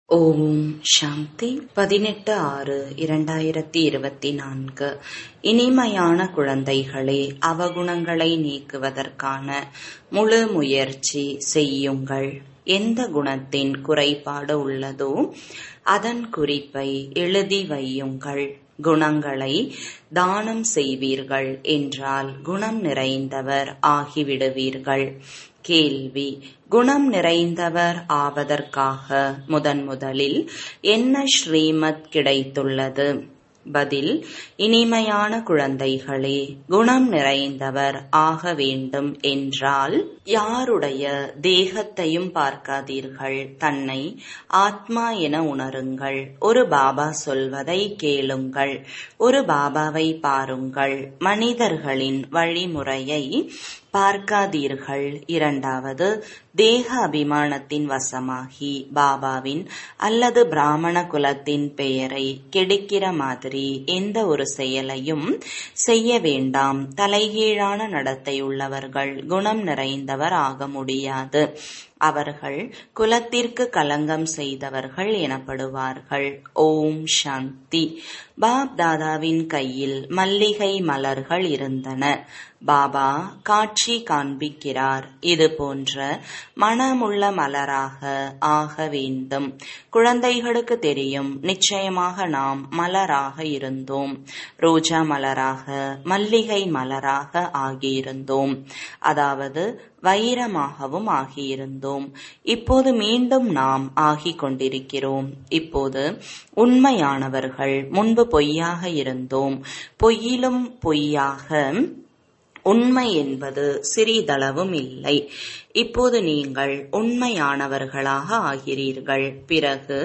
ஓம் சாந்தி பதினெட்டு ஆறு இரண்டாயிரத்தி இருபத்தி நான்கு இனிமையான குழந்தைகளே அவகுணங்களை நீக்குவதற்கான முழு முயற்சி செய்யுங்கள் எந்த குணத்தின் குறைபாடு உள்ளதோ அதன் குறிப்பை எழுதி வையுங்கள் குணங்களை தானம் செய்வீர்கள் என்றால் குணம் நிறைந்தவர் ஆகிவிடுவீர்கள் கேள்வி குணம் நிறைந்தவர் ஆவதற்காக முதன் முதலில் என்ன ஸ்ரீமத் கிடைத்துள்ளது பதில் இனிமையான குழந்தைகளே குணம் நிறைந்தவர் ஆக வேண்டும் என்றால் யாருடைய தேகத்தையும் பார்க்காதீர்கள் தன்னை ஆத்மா என உணருங்கள் ஒரு பாபா சொல்வதை கேளுங்கள் ஒரு பாபாவை பாருங்கள் மனிதர்களின் வழிமுறையை பார்க்காதீர்கள் இரண்டாவது தேக அபிமானத்தின் வசமாகி பாபாவின் அல்லது பிராமண குலத்தின் பெயரை கெடுக்கிற மாதிரி எந்த ஒரு செயலையும் செய்ய வேண்டாம் தலைகீழான நடத்தையுள்ளவர்கள் குணம் நிறைந்தவர் ஆக முடியாது அவர்கள் குலத்திற்கு கலங்கம் செய்தவர்கள் எனப்படுவார்கள் ஓம் சாந்தி பாப் தாதாவின் கையில் மல்லிகை மலர்கள் இருந்தன பாபா காட்சி காண்பிக்கிறார் இது போன்ற மனமுள்ள மலராக ஆக வேண்டும் குழந்தைகளுக்கு தெரியும் நிச்சயமாக நாம் மலராக இருந்தோம் ரோஜா மலராக மல்லிகை மலராக ஆகியிருந்தோம் அதாவது வைரமாகவும் ஆகியிருந்தோம் இப்போது மீண்டும் நாம் ஆகிக் கொண்டிருக்கிறோம் இப்போது உண்மையானவர்கள் முன்பு பொய்யாக இருந்தோம் பொய்யிலும் பொய்யாக உண்மை என்பது சிறிதளவும் இல்லை இப்போது நீங்கள் உண்மையானவர்களாக ஆகிறீர்கள் பிறகு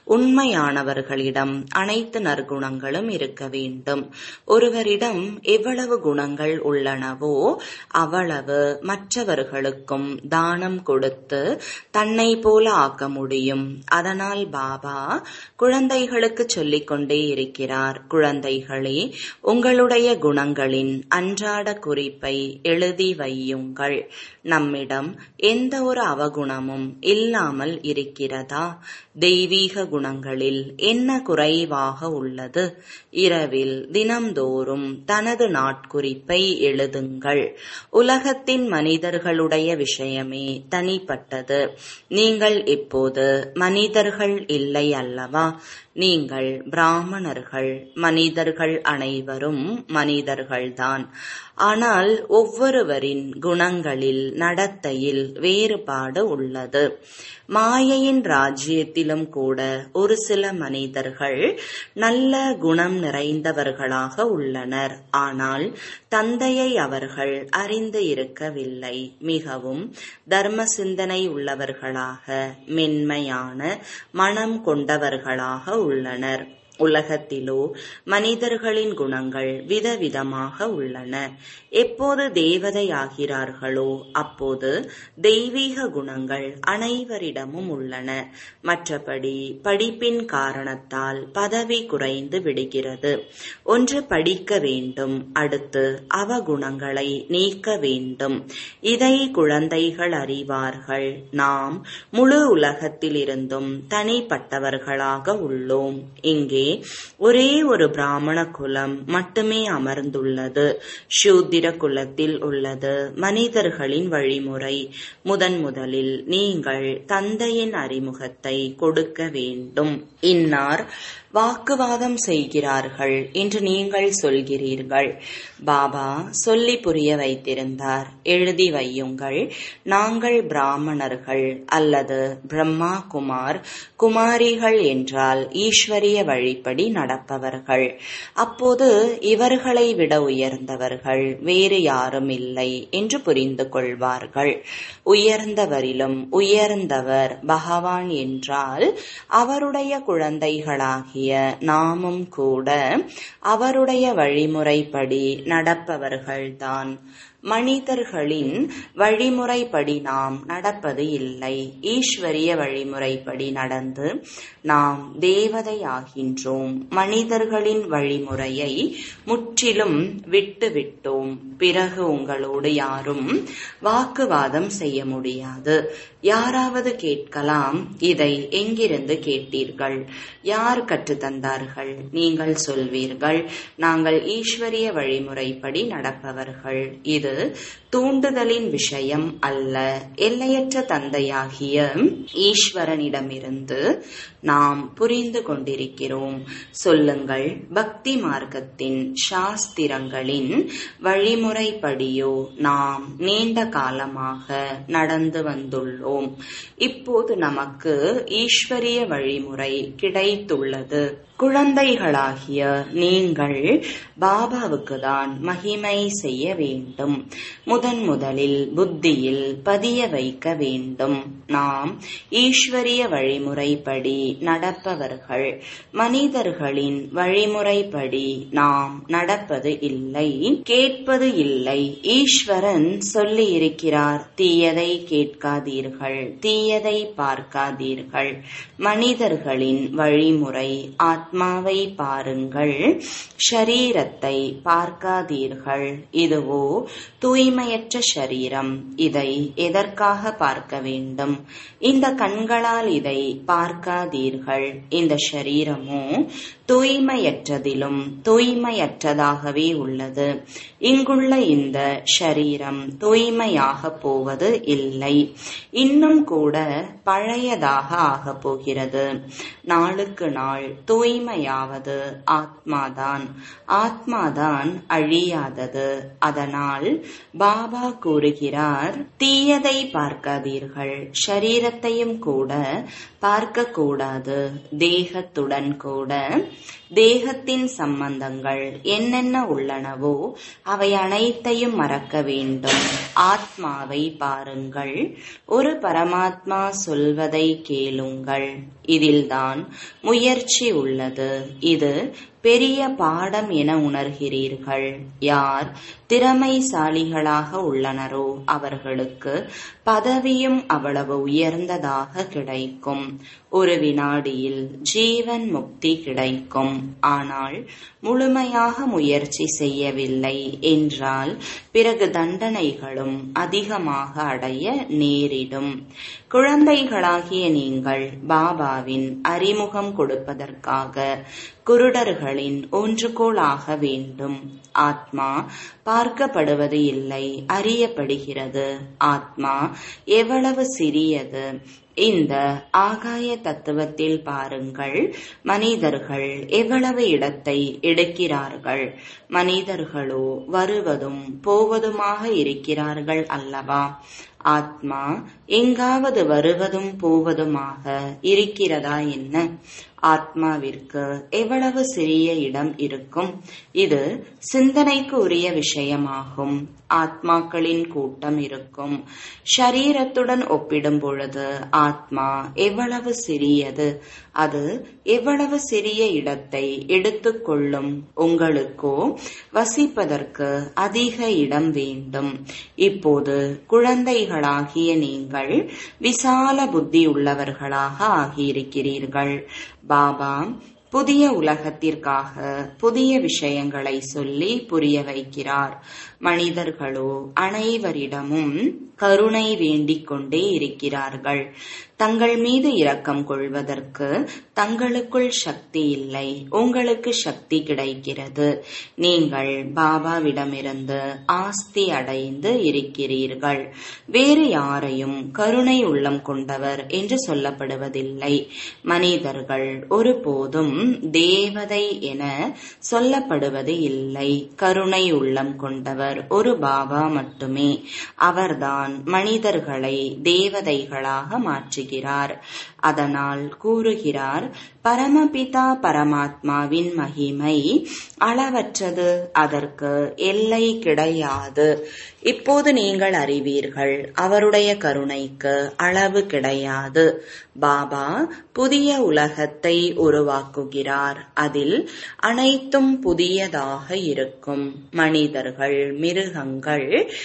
உண்மையானவர்களிடம் அனைத்து நற்குணங்களும் இருக்க வேண்டும் ஒருவரிடம் எவ்வளவு குணங்கள் உள்ளனவோ அவ்வளவு மற்றவர்களுக்கும் தானம் கொடுத்து தன்னை போல ஆக்க முடியும் அதனால் பாபா குழந்தைகளுக்கு சொல்லிக் கொண்டே இருக்கிறார் குழந்தைகளே உங்களுடைய குணங்களின் அன்றாட குறிப்பை எழுதி வையுங்கள் நம்மிடம் எந்த ஒரு அவகுணமும் இல்லாமல் இருக்கிறதா தெய்வீக குணங்களில் என்ன குறைவாக உள்ளது இரவில் தினம்தோறும் தனது நாட்குறிப்பை எழுதுங்கள் உலகத்தின் மனிதர்களுடைய விஷயமே தனிப்பட்டது நீங்கள் இப்போது மனிதர்கள் இல்லை அல்லவா நீங்கள் பிராமணர்கள் மனிதர்கள் அனைவரும் மனிதர்கள்தான் ஆனால் ஒவ்வொருவரின் குணங்களில் நடத்தையில் வேறுபாடு உள்ளது மாயையின் ராஜ்யத்திலும் கூட ஒரு சில மனிதர்கள் நல்ல குணம் நிறைந்தவர்களாக உள்ளனர் ஆனால் தந்தையை அவர்கள் அறிந்து இருக்கவில்லை மிகவும் தர்ம சிந்தனை உள்ளவர்களாக மென்மையான மனம் கொண்டவர்களாக உள்ளனர் உலகத்திலோ மனிதர்களின் குணங்கள் விதவிதமாக உள்ளன எப்போது தேவதை ஆகிறார்களோ அப்போது தெய்வீக குணங்கள் அனைவரிடமும் உள்ளன மற்றபடி படிப்பின் காரணத்தால் பதவி குறைந்து விடுகிறது ஒன்று படிக்க வேண்டும் அடுத்து அவகுணங்களை நீக்க வேண்டும் இதை குழந்தைகள் அறிவார்கள் நாம் முழு உலகத்திலிருந்தும் தனிப்பட்டவர்களாக உள்ளோம் இங்கே ஒரே ஒரு பிராமண குலம் மட்டுமே அமர்ந்துள்ளது சூத்திர குலத்தில் உள்ளது மனிதர்களின் வழிமுறை முதன் முதலில் நீங்கள் தந்தையின் அறிமுகத்தை கொடுக்க வேண்டும் இன்னார் வாக்குவாதம் செய்கிறார்கள் என்று நீங்கள் சொல்கிறீர்கள் பாபா சொல்லி புரிய வைத்திருந்தார் எழுதி வையுங்கள் நாங்கள் பிராமணர்கள் அல்லது பிரம்மா குமார் குமாரிகள் என்றால் ஈஸ்வரிய வழிப்படி நடப்பவர்கள் அப்போது இவர்களை விட உயர்ந்தவர்கள் வேறு யாரும் இல்லை என்று புரிந்து கொள்வார்கள் உயர்ந்தவரிலும் உயர்ந்தவர் பகவான் என்றால் அவருடைய குழந்தைகளாகி ஆகிய நாமும் கூட அவருடைய வழிமுறைப்படி நடப்பவர்கள்தான் மனிதர்களின் வழிமுறைப்படி நாம் நடப்பது இல்லை ஈஸ்வரிய வழிமுறைப்படி நடந்து நாம் தேவதை ஆகின்றோம் மனிதர்களின் வழிமுறையை முற்றிலும் விட்டு விட்டோம் பிறகு உங்களோடு யாரும் வாக்குவாதம் செய்ய முடியாது யாராவது கேட்கலாம் இதை எங்கிருந்து கேட்டீர்கள் யார் கற்றுத்தந்தார்கள் நீங்கள் சொல்வீர்கள் நாங்கள் ஈஸ்வரிய வழிமுறைப்படி நடப்பவர்கள் இது தூண்டுதலின் விஷயம் அல்ல எல்லையற்ற தந்தையாகிய ஈஸ்வரனிடமிருந்து நாம் புரிந்து கொண்டிருக்கிறோம் சொல்லுங்கள் பக்தி மார்க்கத்தின் சாஸ்திரங்களின் வழிமுறைப்படியோ நாம் நீண்ட காலமாக நடந்து வந்துள்ளோம் இப்போது நமக்கு ஈஸ்வரிய வழிமுறை கிடைத்துள்ளது குழந்தைகளாகிய நீங்கள் பாபாவுக்கு தான் மகிமை செய்ய வேண்டும் முதன் முதலில் புத்தியில் பதிய வைக்க வேண்டும் நாம் ஈஸ்வரிய வழிமுறைப்படி நடப்பவர்கள் மனிதர்களின் வழிமுறைப்படி நாம் நடப்பது இல்லை கேட்பது இல்லை ஈஸ்வரன் சொல்லி இருக்கிறார் தீயதை கேட்காதீர்கள் தீயதை பார்க்காதீர்கள் மனிதர்களின் வழிமுறை ஆத்மாவை பாருங்கள் ஷரீரத்தை பார்க்காதீர்கள் இதுவோ தூய்மையற்ற ஷரீரம் இதை எதற்காக பார்க்க வேண்டும் இந்த கண்களால் இதை பார்க்காதீர்கள் இந்த ஷரீரமோ தூய்மையற்றதிலும் தூய்மையற்றதாகவே உள்ளது இங்குள்ள இந்த ஷரீரம் தூய்மையாக போவது இல்லை இன்னும் கூட பழையதாக ஆகப் போகிறது நாளுக்கு நாள் தூய்மையாவது ஆத்மாதான் ஆத்மாதான் அழியாதது அதனால் பாபா கூறுகிறார் தீயதை பார்க்காதீர்கள் ஷரீரத்தையும் கூட பார்க்க கூடாது தேகத்துடன் கூட தேகத்தின் சம்பந்தங்கள் என்னென்ன உள்ளனவோ அவை அனைத்தையும் மறக்க வேண்டும் ஆத்மாவை பாருங்கள் ஒரு பரமாத்மா சொல்வதை கேளுங்கள் இதில்தான் முயற்சி உள்ளது இது பெரிய பாடம் என உணர்கிறீர்கள் யார் திறமைசாலிகளாக உள்ளனரோ அவர்களுக்கு பதவியும் அவ்வளவு உயர்ந்ததாக கிடைக்கும் ஒரு வினாடியில் ஜீவன் முக்தி கிடைக்கும் ஆனால் முழுமையாக முயற்சி செய்யவில்லை என்றால் பிறகு தண்டனைகளும் அதிகமாக அடைய நேரிடும் குழந்தைகளாகிய நீங்கள் பாபாவின் அறிமுகம் கொடுப்பதற்காக குருடர்களின் ஒன்றுகோலாக வேண்டும் ஆத்மா பார்க்கப்படுவது இல்லை அறியப்படுகிறது ஆத்மா எவ்வளவு சிறியது இந்த ஆகாய தத்துவத்தில் பாருங்கள் மனிதர்கள் எவ்வளவு இடத்தை எடுக்கிறார்கள் மனிதர்களோ வருவதும் போவதுமாக இருக்கிறார்கள் அல்லவா ஆத்மா எங்காவது வருவதும் போவதுமாக இருக்கிறதா என்ன ஆத்மாவிற்கு எவ்வளவு சிறிய இடம் இருக்கும் இது சிந்தனைக்கு உரிய விஷயமாகும் ஆத்மாக்களின் கூட்டம் இருக்கும் ஷரீரத்துடன் ஒப்பிடும் பொழுது ஆத்மா எவ்வளவு சிறியது அது எவ்வளவு சிறிய இடத்தை எடுத்துக்கொள்ளும் உங்களுக்கோ வசிப்பதற்கு அதிக இடம் வேண்டும் இப்போது குழந்தைகளாகிய நீங்கள் விசால புத்தி உள்ளவர்களாக ஆகியிருக்கிறீர்கள் பாபா புதிய உலகத்திற்காக புதிய விஷயங்களை சொல்லி புரிய வைக்கிறார் மனிதர்களோ அனைவரிடமும் கருணை வேண்டிக் கொண்டே இருக்கிறார்கள் தங்கள் மீது இரக்கம் கொள்வதற்கு தங்களுக்குள் சக்தி இல்லை உங்களுக்கு சக்தி கிடைக்கிறது நீங்கள் பாபாவிடமிருந்து ஆஸ்தி அடைந்து இருக்கிறீர்கள் வேறு யாரையும் கருணை உள்ளம் கொண்டவர் என்று சொல்லப்படுவதில்லை மனிதர்கள் ஒருபோதும் தேவதை என சொல்லப்படுவது இல்லை கருணை உள்ளம் கொண்டவர் ஒரு பாபா மட்டுமே அவர்தான் பகவான் மனிதர்களை தேவதைகளாக மாற்றுகிறார் அதனால் கூறுகிறார் பரமபிதா பரமாத்மாவின் மகிமை அளவற்றது அதற்கு எல்லை கிடையாது இப்போது நீங்கள் அறிவீர்கள் அவருடைய கருணைக்கு அளவு கிடையாது பாபா புதிய உலகத்தை உருவாக்குகிறார் அதில் அனைத்தும் புதியதாக இருக்கும் மனிதர்கள் மிருகங்கள்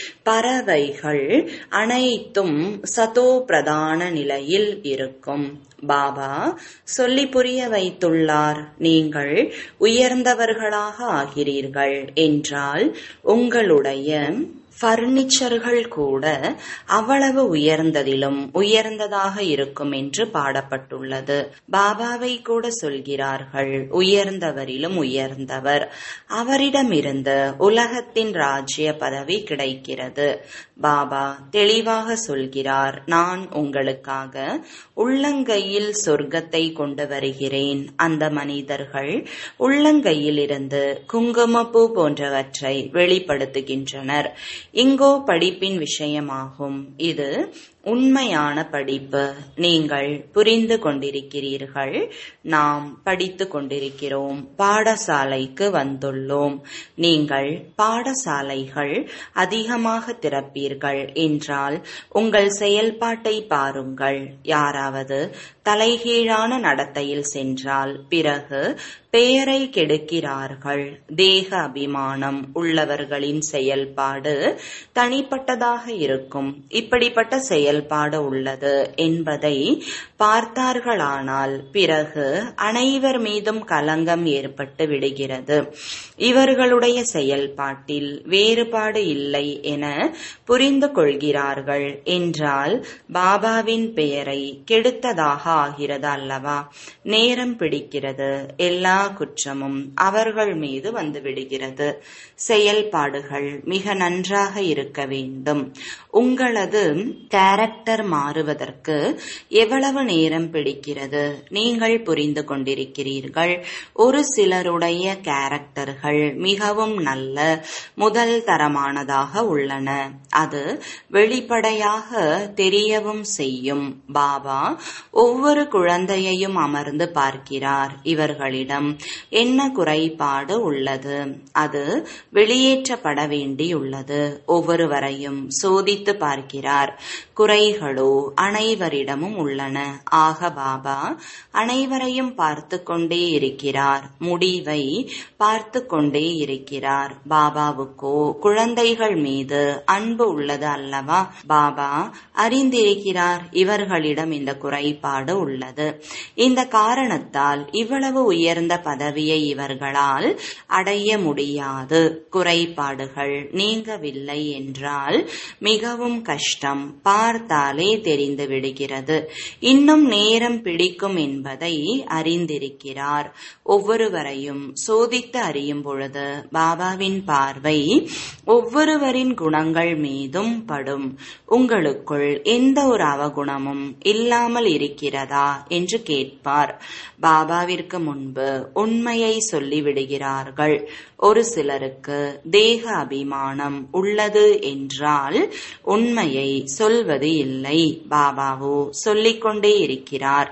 பறவைகள் அனைத்தும் சதோ பிரதான நிலையில் இருக்கும் பாபா சொல்லி புரிய வைத்துள்ளார் நீங்கள் உயர்ந்தவர்களாக ஆகிறீர்கள் என்றால் உங்களுடைய பர்னிச்சர்கள் கூட அவ்வளவு உயர்ந்ததிலும் உயர்ந்ததாக இருக்கும் என்று பாடப்பட்டுள்ளது பாபாவை கூட சொல்கிறார்கள் உயர்ந்தவரிலும் உயர்ந்தவர் அவரிடமிருந்து உலகத்தின் ராஜ்ய பதவி கிடைக்கிறது பாபா தெளிவாக சொல்கிறார் நான் உங்களுக்காக உள்ளங்கையில் சொர்க்கத்தை கொண்டு வருகிறேன் அந்த மனிதர்கள் உள்ளங்கையில் இருந்து குங்குமப்பூ போன்றவற்றை வெளிப்படுத்துகின்றனர் இங்கோ படிப்பின் விஷயமாகும் இது உண்மையான படிப்பு நீங்கள் புரிந்து கொண்டிருக்கிறீர்கள் நாம் படித்து கொண்டிருக்கிறோம் பாடசாலைக்கு வந்துள்ளோம் நீங்கள் பாடசாலைகள் அதிகமாக திறப்பீர்கள் என்றால் உங்கள் செயல்பாட்டை பாருங்கள் யாராவது தலைகீழான நடத்தையில் சென்றால் பிறகு பெயரை கெடுக்கிறார்கள் தேக அபிமானம் உள்ளவர்களின் செயல்பாடு தனிப்பட்டதாக இருக்கும் இப்படிப்பட்ட செயல்பாடு உள்ளது என்பதை பார்த்தார்களானால் பிறகு அனைவர் மீதும் கலங்கம் ஏற்பட்டு விடுகிறது இவர்களுடைய செயல்பாட்டில் வேறுபாடு இல்லை என புரிந்து கொள்கிறார்கள் என்றால் பாபாவின் பெயரை கெடுத்ததாக ஆகிறது அல்லவா நேரம் பிடிக்கிறது எல்லா குற்றமும் அவர்கள் மீது வந்து விடுகிறது செயல்பாடுகள் மிக நன்றாக இருக்க வேண்டும் உங்களது கேரக்டர் மாறுவதற்கு எவ்வளவு நேரம் பிடிக்கிறது நீங்கள் புரிந்து கொண்டிருக்கிறீர்கள் ஒரு சிலருடைய கேரக்டர்கள் மிகவும் நல்ல முதல் தரமானதாக உள்ளன அது வெளிப்படையாக தெரியவும் செய்யும் பாபா ஒவ்வொரு குழந்தையையும் அமர்ந்து பார்க்கிறார் இவர்களிடம் என்ன குறைபாடு உள்ளது அது வெளியேற்றப்பட வேண்டியுள்ளது ஒவ்வொருவரையும் சோதித்து பார்க்கிறார் குறைகளோ அனைவரிடமும் உள்ளன ஆக பாபா அனைவரையும் பார்த்து கொண்டே இருக்கிறார் முடிவை பார்த்து கொண்டே இருக்கிறார் பாபாவுக்கோ குழந்தைகள் மீது அன்பு உள்ளது அல்லவா பாபா அறிந்திருக்கிறார் இவர்களிடம் இந்த குறைபாடு உள்ளது இந்த காரணத்தால் இவ்வளவு உயர்ந்த பதவியை இவர்களால் அடைய முடியாது குறைபாடுகள் நீங்கவில்லை என்றால் மிகவும் கஷ்டம் பார்த்தாலே தெரிந்து விடுகிறது இன்னும் நேரம் பிடிக்கும் என்பதை அறிந்திருக்கிறார் ஒவ்வொருவரையும் சோதித்து அறியும் பொழுது பாபாவின் பார்வை ஒவ்வொருவரின் குணங்கள் மீதும் படும் உங்களுக்குள் எந்த ஒரு அவகுணமும் இல்லாமல் இருக்கிறதா என்று கேட்பார் பாபாவிற்கு முன்பு உண்மையை சொல்லிவிடுகிறார்கள் ஒரு சிலருக்கு தேக அபிமானம் உள்ளது என்றால் உண்மையை சொல்வது இல்லை பாபாவோ சொல்லிக்கொண்டே இருக்கிறார்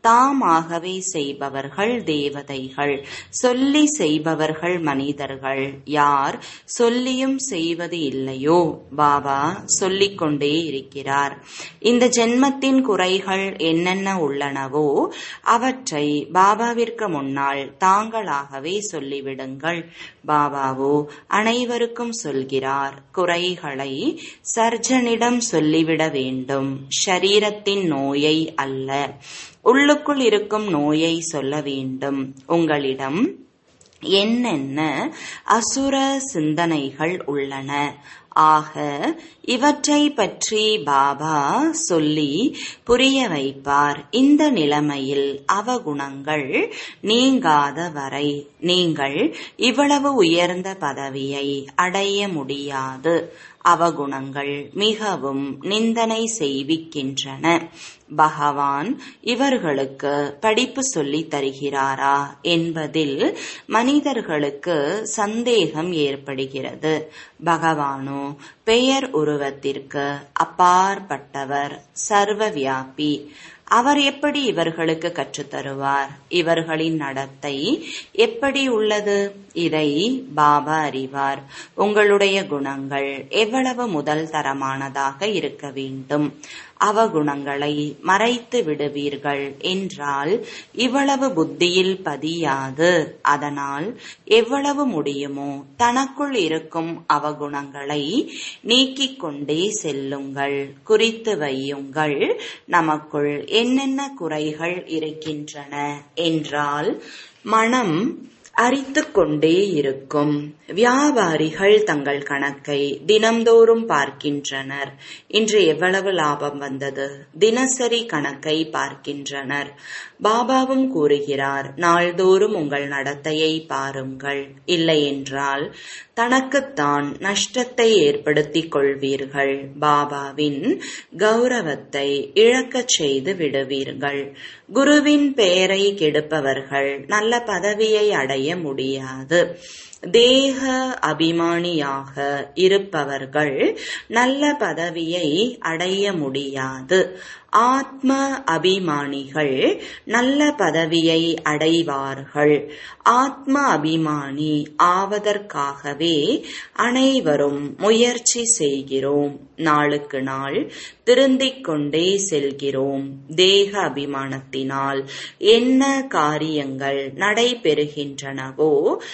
தாமாகவே செய்பவர்கள் தேவதைகள் சொல்லி செய்பவர்கள் மனிதர்கள் யார் சொல்லியும் செய்வது இல்லையோ பாபா சொல்லிக்கொண்டே இருக்கிறார் இந்த ஜென்மத்தின் குறைகள் என்னென்ன உள்ளனவோ அவற்றை பாபாவிற்கு முன்னால் தாங்களாகவே சொல்லிவிடுங்கள் பாபாவோ அனைவருக்கும் சொல்கிறார் குறைகளை சர்ஜனிடம் சொல்லிவிட வேண்டும் ஷரீரத்தின் நோயை அல்ல உள்ளுக்குள் இருக்கும் நோயை சொல்ல வேண்டும் உங்களிடம் என்னென்ன அசுர சிந்தனைகள் உள்ளன ஆக இவற்றை பற்றி பாபா சொல்லி புரிய வைப்பார் இந்த நிலைமையில் அவகுணங்கள் நீங்காத வரை நீங்கள் இவ்வளவு உயர்ந்த பதவியை அடைய முடியாது அவகுணங்கள் மிகவும் நிந்தனை செய்விக்கின்றன பகவான் இவர்களுக்கு படிப்பு சொல்லி தருகிறாரா என்பதில் மனிதர்களுக்கு சந்தேகம் ஏற்படுகிறது பகவானோ பெயர் உருவத்திற்கு அப்பாற்பட்டவர் சர்வவியாபி அவர் எப்படி இவர்களுக்கு கற்றுத்தருவார் இவர்களின் நடத்தை எப்படி உள்ளது இதை பாபா அறிவார் உங்களுடைய குணங்கள் எவ்வளவு முதல் தரமானதாக இருக்க வேண்டும் அவகுணங்களை மறைத்து விடுவீர்கள் என்றால் இவ்வளவு புத்தியில் பதியாது அதனால் எவ்வளவு முடியுமோ தனக்குள் இருக்கும் அவகுணங்களை நீக்கிக் கொண்டே செல்லுங்கள் குறித்து வையுங்கள் நமக்குள் என்னென்ன குறைகள் இருக்கின்றன என்றால் மனம் அரித்துக் கொண்டே இருக்கும் வியாபாரிகள் தங்கள் கணக்கை தினம்தோறும் பார்க்கின்றனர் இன்று எவ்வளவு லாபம் வந்தது தினசரி கணக்கை பார்க்கின்றனர் பாபாவும் கூறுகிறார் நாள்தோறும் உங்கள் நடத்தையை பாருங்கள் இல்லையென்றால் தனக்குத்தான் நஷ்டத்தை ஏற்படுத்திக் கொள்வீர்கள் பாபாவின் கௌரவத்தை இழக்கச் செய்து விடுவீர்கள் குருவின் பெயரை கெடுப்பவர்கள் நல்ல பதவியை அடைய முடியாது தேக அபிமானியாக இருப்பவர்கள் நல்ல பதவியை அடைய முடியாது ஆத்ம அபிமானிகள் நல்ல பதவியை அடைவார்கள் ஆத்ம அபிமானி ஆவதற்காகவே அனைவரும் முயற்சி செய்கிறோம் நாளுக்கு நாள் திருந்திக் கொண்டே செல்கிறோம் தேக அபிமானத்தினால் என்ன காரியங்கள் நடைபெறுகின்றனவோ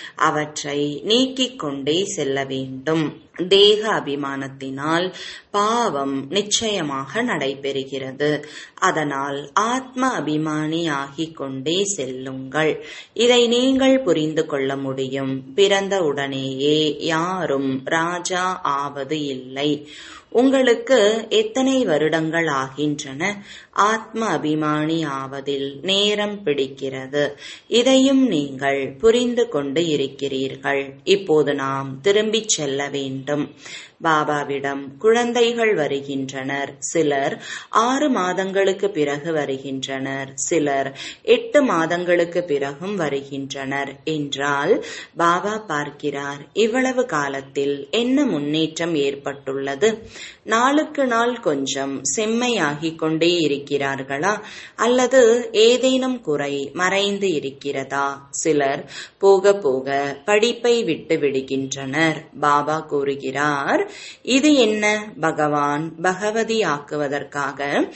அவற்றை நீக்கிக் கொண்டே செல்ல வேண்டும் தேக அபிமானத்தினால் பாவம் நிச்சயமாக நடைபெறுகிறது அதனால் ஆத்ம அபிமானி ஆகிக் கொண்டே செல்லுங்கள் இதை நீங்கள் புரிந்து கொள்ள முடியும் பிறந்த உடனேயே யாரும் ராஜா ஆவது இல்லை உங்களுக்கு எத்தனை வருடங்கள் ஆகின்றன ஆத்ம அபிமானி ஆவதில் நேரம் பிடிக்கிறது இதையும் நீங்கள் புரிந்து கொண்டு இருக்கிறீர்கள் இப்போது நாம் திரும்பிச் செல்ல வேண்டும் பாபாவிடம் குழந்தைகள் வருகின்றனர் சிலர் ஆறு மாதங்களுக்கு பிறகு வருகின்றனர் சிலர் எட்டு மாதங்களுக்கு பிறகும் வருகின்றனர் என்றால் பாபா பார்க்கிறார் இவ்வளவு காலத்தில் என்ன முன்னேற்றம் ஏற்பட்டுள்ளது நாளுக்கு நாள் கொஞ்சம் செம்மையாகிக் கொண்டே இருக்கிறார்களா அல்லது ஏதேனும் குறை மறைந்து இருக்கிறதா சிலர் போக போக படிப்பை விட்டு விடுகின்றனர் பாபா கூறுகிறார் இது என்ன பகவான் பகவதி ஆக்குவதற்காக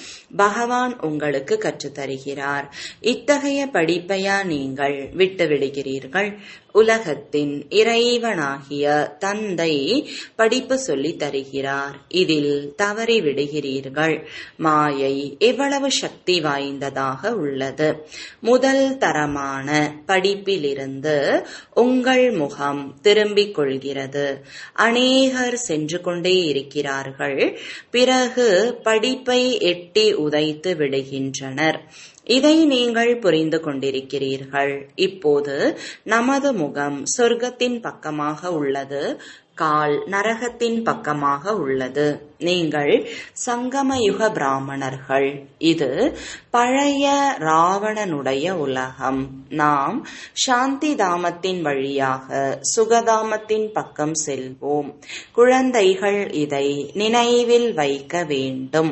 பகவான் உங்களுக்கு கற்றுத்தருகிறார் இத்தகைய படிப்பையா நீங்கள் விட்டு விடுகிறீர்கள் உலகத்தின் இறைவனாகிய தந்தை படிப்பு சொல்லி தருகிறார் இதில் தவறி விடுகிறீர்கள் மாயை எவ்வளவு சக்தி வாய்ந்ததாக உள்ளது முதல் தரமான படிப்பிலிருந்து உங்கள் முகம் திரும்பிக் கொள்கிறது அநேகர் சென்று கொண்டே இருக்கிறார்கள் பிறகு படிப்பை எட்டி உதைத்து விடுகின்றனர் இதை நீங்கள் புரிந்து கொண்டிருக்கிறீர்கள் இப்போது நமது முகம் சொர்க்கத்தின் பக்கமாக உள்ளது கால் நரகத்தின் பக்கமாக உள்ளது நீங்கள் சங்கமயுக பிராமணர்கள் இது பழைய ராவணனுடைய உலகம் நாம் சாந்தி தாமத்தின் வழியாக சுகதாமத்தின் பக்கம் செல்வோம் குழந்தைகள் இதை நினைவில் வைக்க வேண்டும்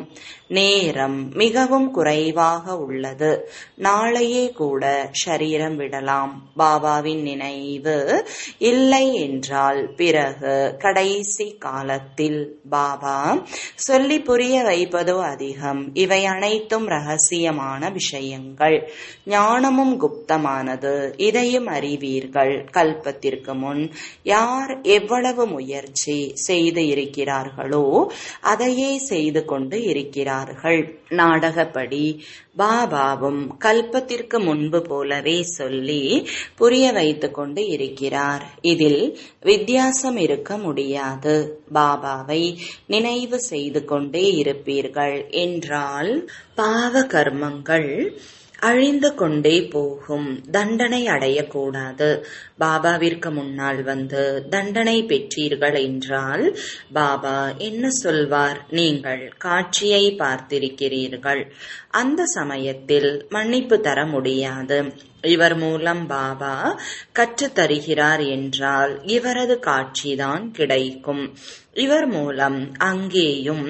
நேரம் மிகவும் குறைவாக உள்ளது நாளையே கூட சரீரம் விடலாம் பாபாவின் நினைவு இல்லை என்றால் பிறகு கடைசி காலத்தில் பாபா சொல்லி புரிய வைப்பதோ அதிகம் இவை அனைத்தும் ரகசியமான விஷயங்கள் ஞானமும் குப்தமானது இதையும் அறிவீர்கள் கல்பத்திற்கு முன் யார் எவ்வளவு முயற்சி செய்து இருக்கிறார்களோ அதையே செய்து கொண்டு இருக்கிறார்கள் நாடகப்படி பாபாவும் கல்பத்திற்கு முன்பு போலவே சொல்லி புரிய வைத்துக் கொண்டு இருக்கிறார் இதில் வித்தியாசம் இருக்க முடியாது பாபாவை நினைவு செய்து கொண்டே இருப்பீர்கள் என்றால் பாவ கர்மங்கள் அழிந்து கொண்டே போகும் தண்டனை அடையக்கூடாது பாபாவிற்கு முன்னால் வந்து தண்டனை பெற்றீர்கள் என்றால் பாபா என்ன சொல்வார் நீங்கள் காட்சியை பார்த்திருக்கிறீர்கள் அந்த சமயத்தில் மன்னிப்பு தர முடியாது இவர் மூலம் பாபா கற்றுத் தருகிறார் என்றால் இவரது காட்சிதான் கிடைக்கும் இவர் மூலம் அங்கேயும்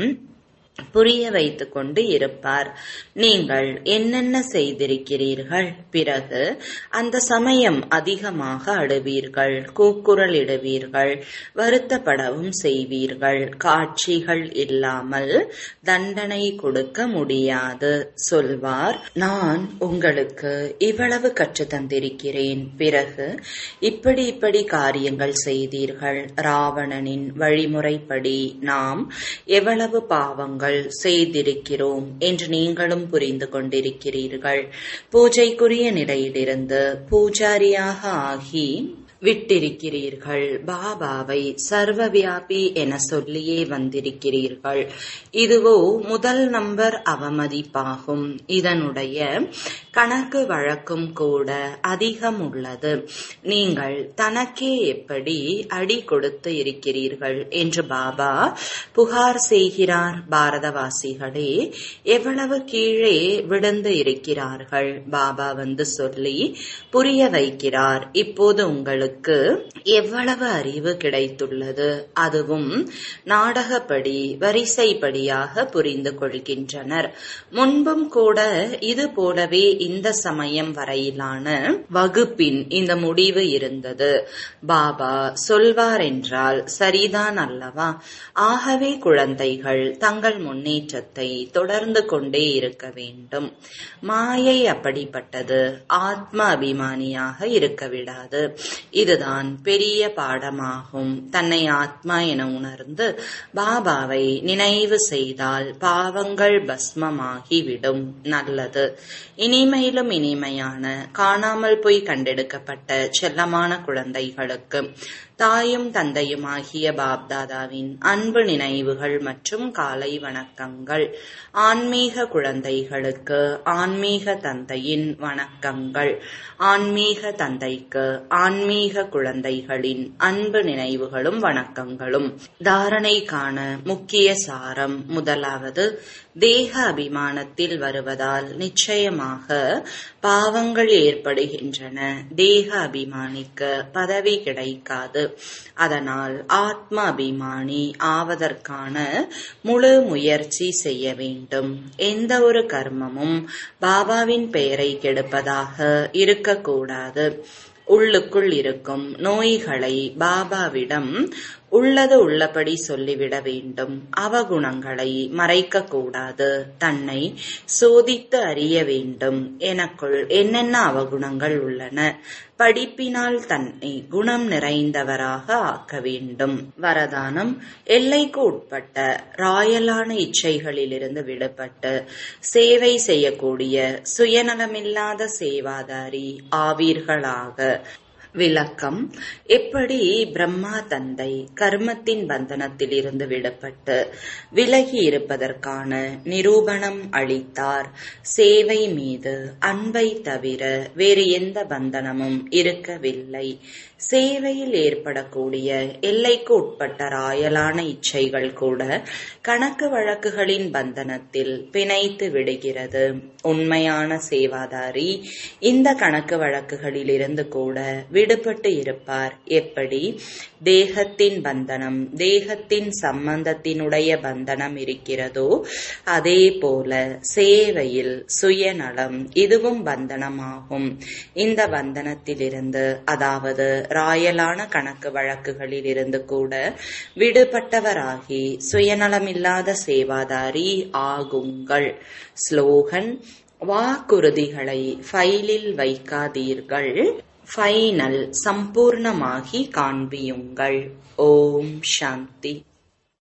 புரிய வைத்துக் கொண்டு இருப்பார் நீங்கள் என்னென்ன செய்திருக்கிறீர்கள் பிறகு அந்த சமயம் அதிகமாக அழுவீர்கள் கூக்குரல் இடுவீர்கள் வருத்தப்படவும் செய்வீர்கள் காட்சிகள் இல்லாமல் தண்டனை கொடுக்க முடியாது சொல்வார் நான் உங்களுக்கு இவ்வளவு கற்று தந்திருக்கிறேன் பிறகு இப்படி இப்படி காரியங்கள் செய்தீர்கள் ராவணனின் வழிமுறைப்படி நாம் எவ்வளவு பாவங்கள் பாவங்கள் செய்திருக்கிறோம் என்று நீங்களும் புரிந்து கொண்டிருக்கிறீர்கள் பூஜைக்குரிய நிலையிலிருந்து பூஜாரியாக ஆகி விட்டிருக்கிறீர்கள் பாபாவை சர்வவியாபி என சொல்லியே வந்திருக்கிறீர்கள் இதுவோ முதல் நம்பர் அவமதிப்பாகும் இதனுடைய கணக்கு வழக்கும் கூட அதிகம் உள்ளது நீங்கள் தனக்கே எப்படி அடி கொடுத்து இருக்கிறீர்கள் என்று பாபா புகார் செய்கிறார் பாரதவாசிகளே எவ்வளவு கீழே விழுந்து இருக்கிறார்கள் பாபா வந்து சொல்லி புரிய வைக்கிறார் இப்போது உங்களுக்கு எவ்வளவு அறிவு கிடைத்துள்ளது அதுவும் நாடகப்படி வரிசைப்படியாக புரிந்து கொள்கின்றனர் முன்பும் கூட இது போலவே இந்த சமயம் வரையிலான வகுப்பின் இந்த முடிவு இருந்தது பாபா சொல்வார் என்றால் சரிதான் அல்லவா ஆகவே குழந்தைகள் தங்கள் முன்னேற்றத்தை தொடர்ந்து கொண்டே இருக்க வேண்டும் மாயை அப்படிப்பட்டது ஆத்ம அபிமானியாக இருக்க விடாது இதுதான் பெரிய பாடமாகும் தன்னை ஆத்மா என உணர்ந்து பாபாவை நினைவு செய்தால் பாவங்கள் பஸ்மமாகிவிடும் நல்லது இனிமையிலும் இனிமையான காணாமல் போய் கண்டெடுக்கப்பட்ட செல்லமான குழந்தைகளுக்கு தாயும் தந்தையுமாகிய பாப்தாதாவின் அன்பு நினைவுகள் மற்றும் காலை வணக்கங்கள் ஆன்மீக குழந்தைகளுக்கு ஆன்மீக தந்தையின் வணக்கங்கள் ஆன்மீக தந்தைக்கு ஆன்மீக குழந்தைகளின் அன்பு நினைவுகளும் வணக்கங்களும் தாரணை காண முக்கிய சாரம் முதலாவது தேக அபிமானத்தில் வருவதால் நிச்சயமாக பாவங்கள் ஏற்படுகின்றன தேக அபிமானிக்கு பதவி கிடைக்காது அதனால் ஆத்ம அபிமானி ஆவதற்கான முழு முயற்சி செய்ய வேண்டும் எந்த ஒரு கர்மமும் பாபாவின் பெயரை கெடுப்பதாக இருக்கக்கூடாது உள்ளுக்குள் இருக்கும் நோய்களை பாபாவிடம் உள்ளது உள்ளபடி சொல்லிவிட வேண்டும் அவகுணங்களை மறைக்க கூடாது தன்னை சோதித்து அறிய வேண்டும் எனக்குள் என்னென்ன அவகுணங்கள் உள்ளன படிப்பினால் தன்னை குணம் நிறைந்தவராக ஆக்க வேண்டும் வரதானம் எல்லைக்கு உட்பட்ட ராயலான இச்சைகளிலிருந்து விடுபட்டு சேவை செய்யக்கூடிய சுயநலமில்லாத சேவாதாரி ஆவீர்களாக விளக்கம் எப்படி பிரம்மா தந்தை கர்மத்தின் பந்தனத்தில் இருந்து விடப்பட்டு விலகி இருப்பதற்கான நிரூபணம் அளித்தார் சேவை மீது அன்பை தவிர வேறு எந்த பந்தனமும் இருக்கவில்லை சேவையில் ஏற்படக்கூடிய எல்லைக்கு உட்பட்ட ராயலான இச்சைகள் கூட கணக்கு வழக்குகளின் பந்தனத்தில் பிணைத்து விடுகிறது உண்மையான சேவாதாரி இந்த கணக்கு வழக்குகளில் இருந்து கூட விடுபட்டு இருப்பார் எப்படி தேகத்தின் பந்தனம் தேகத்தின் சம்பந்தத்தினுடைய பந்தனம் இருக்கிறதோ அதே போல சேவையில் சுயநலம் இதுவும் பந்தனமாகும் இந்த பந்தனத்திலிருந்து அதாவது ராயலான கணக்கு வழக்குகளில் இருந்து கூட விடுபட்டவராகி சுயநலமில்லாத சேவாதாரி ஆகுங்கள் ஸ்லோகன் வாக்குறுதிகளை ஃபைலில் வைக்காதீர்கள் ஃபைனல் சம்பூர்ணமாகி காண்பியுங்கள் ஓம் சாந்தி